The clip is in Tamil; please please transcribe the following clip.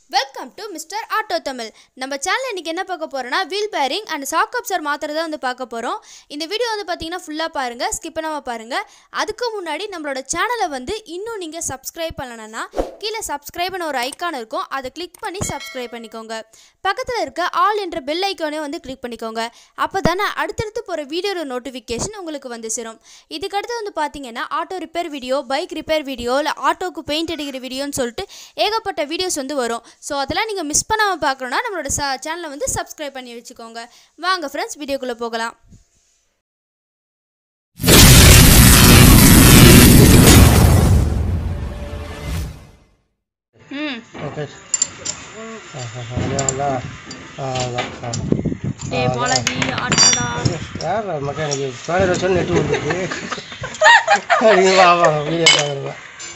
welcome to mister auto Tamil நம்ம சேனல் இன்றைக்கி என்ன பார்க்க போகிறோன்னா wheel bearing and shock absorber மாத்திரதை வந்து பார்க்க போகிறோம் இந்த வீடியோ வந்து பார்த்தீங்கன்னா ஃபுல்லாக பாருங்கள் ஸ்கிப் பண்ணாமல் பாருங்கள் அதுக்கு முன்னாடி நம்மளோட சேனலை வந்து இன்னும் நீங்கள் சப்ஸ்கிரைப் பண்ணலன்னா கீழே சப்ஸ்கிரைப்னு ஒரு ஐக்கான் இருக்கும் அதை கிளிக் பண்ணி சப்ஸ்கிரைப் பண்ணிக்கோங்க பக்கத்தில் இருக்க ஆல் என்ற பெல் ஐக்கானே வந்து கிளிக் பண்ணிக்கோங்க அப்போ தானே அடுத்தடுத்து போகிற வீடியோட நோட்டிஃபிகேஷன் உங்களுக்கு வந்து சேரும் இதுக்கடுத்து வந்து பார்த்தீங்கன்னா auto repair video bike repair video இல்லை ஆட்டோக்கு பெயிண்ட் அடிக்கிற வீடியோன்னு சொல்லிட்டு ஏகப்பட்ட வீடியோஸ் வந்து வரும் ஸோ அதெல்லாம் நீங்கள் மிஸ் பண்ணாமல் பார்க்கணுன்னா நம்மளோட ச சேனலை வந்து சப்ஸ்கிரைப் பண்ணி வச்சுக்கோங்க வாங்க ஃப்ரெண்ட்ஸ் வீடியோக்குள்ளே போகலாம் ம் ஓகே அவ்வளோங்களா அவ்வளோதான் ஏ பாலாஜி ஆட்டோடா யார் மெக்கானிக்கு பேனர் வச்சோன்னு நெட்டு வந்துருக்கு நீங்கள் வா வா வீடியோ பாருங்க